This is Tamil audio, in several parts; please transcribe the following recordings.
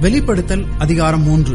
வெளிப்படுத்தல் அதிகாரம் மூன்று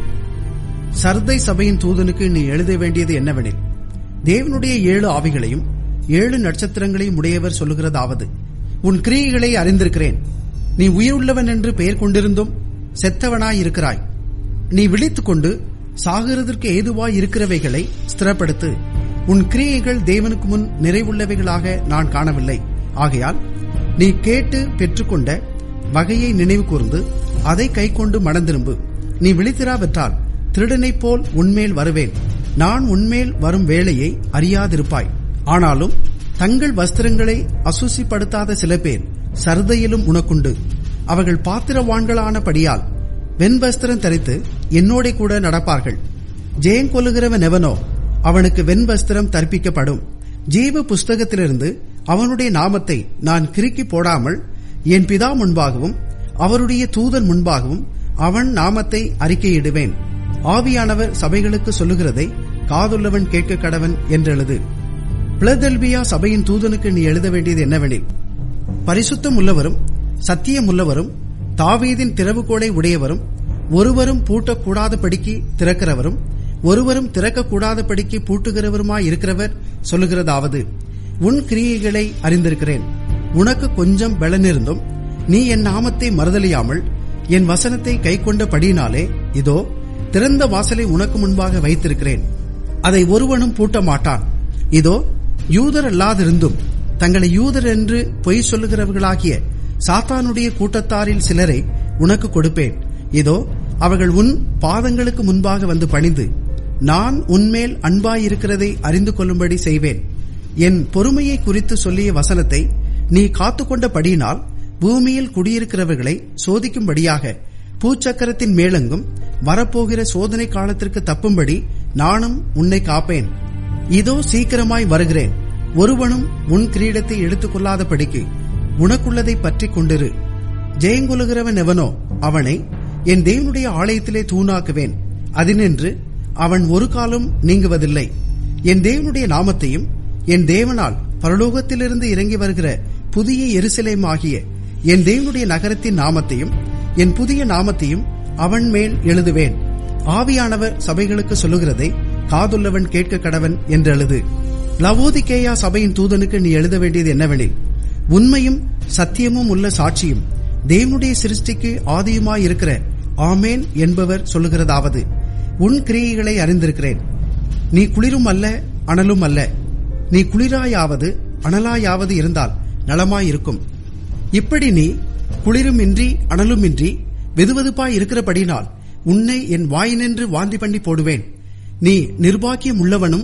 சர்தை சபையின் தூதனுக்கு நீ எழுத வேண்டியது என்னவெனில் தேவனுடைய ஏழு ஆவிகளையும் ஏழு நட்சத்திரங்களையும் உடையவர் சொல்லுகிறதாவது உன் கிரியைகளை அறிந்திருக்கிறேன் நீ உயிருள்ளவன் என்று பெயர் கொண்டிருந்தும் செத்தவனாய் இருக்கிறாய் நீ விழித்துக் கொண்டு சாகிறதற்கு ஏதுவாய் இருக்கிறவைகளை ஸ்திரப்படுத்து உன் கிரியைகள் தேவனுக்கு முன் நிறைவுள்ளவைகளாக நான் காணவில்லை ஆகையால் நீ கேட்டு பெற்றுக்கொண்ட வகையை நினைவு கூர்ந்து அதை கைக்கொண்டு மணந்திரும்பு நீ விழித்திராவிட்டால் திருடனைப் போல் உன்மேல் வருவேன் நான் உன்மேல் வரும் வேளையை அறியாதிருப்பாய் ஆனாலும் தங்கள் வஸ்திரங்களை அசுசிப்படுத்தாத சில பேர் சர்தையிலும் உனக்குண்டு அவர்கள் பாத்திரவான்களானபடியால் வெண்வஸ்திரம் தரித்து என்னோட கூட நடப்பார்கள் ஜெயம் கொள்ளுகிறவன் எவனோ அவனுக்கு வெண்வஸ்திரம் தற்பிக்கப்படும் ஜீவ புஸ்தகத்திலிருந்து அவனுடைய நாமத்தை நான் கிறுக்கி போடாமல் என் பிதா முன்பாகவும் அவருடைய தூதன் முன்பாகவும் அவன் நாமத்தை அறிக்கையிடுவேன் ஆவியானவர் சபைகளுக்கு சொல்லுகிறதை காதுள்ளவன் கேட்க கடவன் என்றெழுது பிளதெல்பியா சபையின் தூதனுக்கு நீ எழுத வேண்டியது என்னவெனில் பரிசுத்தம் உள்ளவரும் சத்தியம் உள்ளவரும் தாவீதின் திறவுகோலை உடையவரும் ஒருவரும் பூட்டக்கூடாதபடிக்கு திறக்கிறவரும் ஒருவரும் திறக்கக்கூடாதபடிக்கு பூட்டுகிறவருமாய் இருக்கிறவர் சொல்லுகிறதாவது உன் கிரியைகளை அறிந்திருக்கிறேன் உனக்கு கொஞ்சம் பலனிருந்தும் நீ என் நாமத்தை மறுதலியாமல் என் வசனத்தை கைக்கொண்டபடியினாலே இதோ திறந்த வாசலை உனக்கு முன்பாக வைத்திருக்கிறேன் அதை ஒருவனும் பூட்ட மாட்டான் இதோ யூதர் அல்லாதிருந்தும் தங்களை யூதர் என்று பொய் சொல்லுகிறவர்களாகிய சாத்தானுடைய கூட்டத்தாரில் சிலரை உனக்கு கொடுப்பேன் இதோ அவர்கள் உன் பாதங்களுக்கு முன்பாக வந்து பணிந்து நான் உன்மேல் அன்பாயிருக்கிறதை அறிந்து கொள்ளும்படி செய்வேன் என் பொறுமையை குறித்து சொல்லிய வசனத்தை நீ காத்துக்கொண்டபடியினால் பூமியில் குடியிருக்கிறவர்களை சோதிக்கும்படியாக பூச்சக்கரத்தின் மேலெங்கும் வரப்போகிற சோதனை காலத்திற்கு தப்பும்படி நானும் உன்னை காப்பேன் இதோ சீக்கிரமாய் வருகிறேன் ஒருவனும் உன் கிரீடத்தை எடுத்துக் கொள்ளாதபடிக்கு உனக்குள்ளதை பற்றி கொண்டிரு ஜெயங்கொள்ளுகிறவன் எவனோ அவனை என் தேவனுடைய ஆலயத்திலே தூணாக்குவேன் அதினின்று அவன் ஒரு காலம் நீங்குவதில்லை என் தேவனுடைய நாமத்தையும் என் தேவனால் பரலோகத்திலிருந்து இறங்கி வருகிற புதிய எருசலேம் ஆகிய என் தேவனுடைய நகரத்தின் நாமத்தையும் என் புதிய நாமத்தையும் அவன் மேல் எழுதுவேன் ஆவியானவர் சபைகளுக்கு சொல்லுகிறதை காதுள்ளவன் கேட்க கடவன் என்றெழுது லவோதிகேயா சபையின் தூதனுக்கு நீ எழுத வேண்டியது என்னவெனில் உண்மையும் சத்தியமும் உள்ள சாட்சியும் தேவனுடைய சிருஷ்டிக்கு ஆதியுமாயிருக்கிற ஆமேன் என்பவர் சொல்லுகிறதாவது உன் கிரியைகளை அறிந்திருக்கிறேன் நீ குளிரும் அல்ல அனலும் அல்ல நீ குளிராயாவது அனலாயாவது இருந்தால் நலமாயிருக்கும் இப்படி நீ குளிருமின்றி அனலுமின்றி வெதுவெதுப்பாய் இருக்கிறபடினால் உன்னை என் வாயினின்று வாந்தி பண்ணி போடுவேன் நீ நிர்வாக்கியம் உள்ளவனும்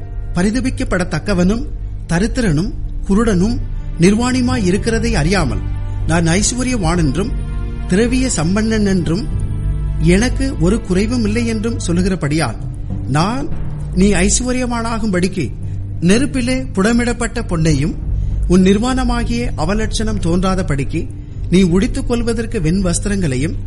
பரிதபிக்கப்படத்தக்கவனும் தரித்திரனும் குருடனும் நிர்வாணிமாய் இருக்கிறதை அறியாமல் நான் ஐஸ்வர்யவான் என்றும் திரவிய சம்பன்னன் என்றும் எனக்கு ஒரு குறைவும் இல்லை என்றும் சொல்லுகிறபடியால் நான் நீ ஐஸ்வர்யவானாகும்படிக்கு நெருப்பிலே புடமிடப்பட்ட பொன்னையும் உன் நிர்வாணமாகிய அவலட்சணம் தோன்றாதபடிக்கு நீ உடித்துக் கொள்வதற்கு வெண் வஸ்திரங்களையும்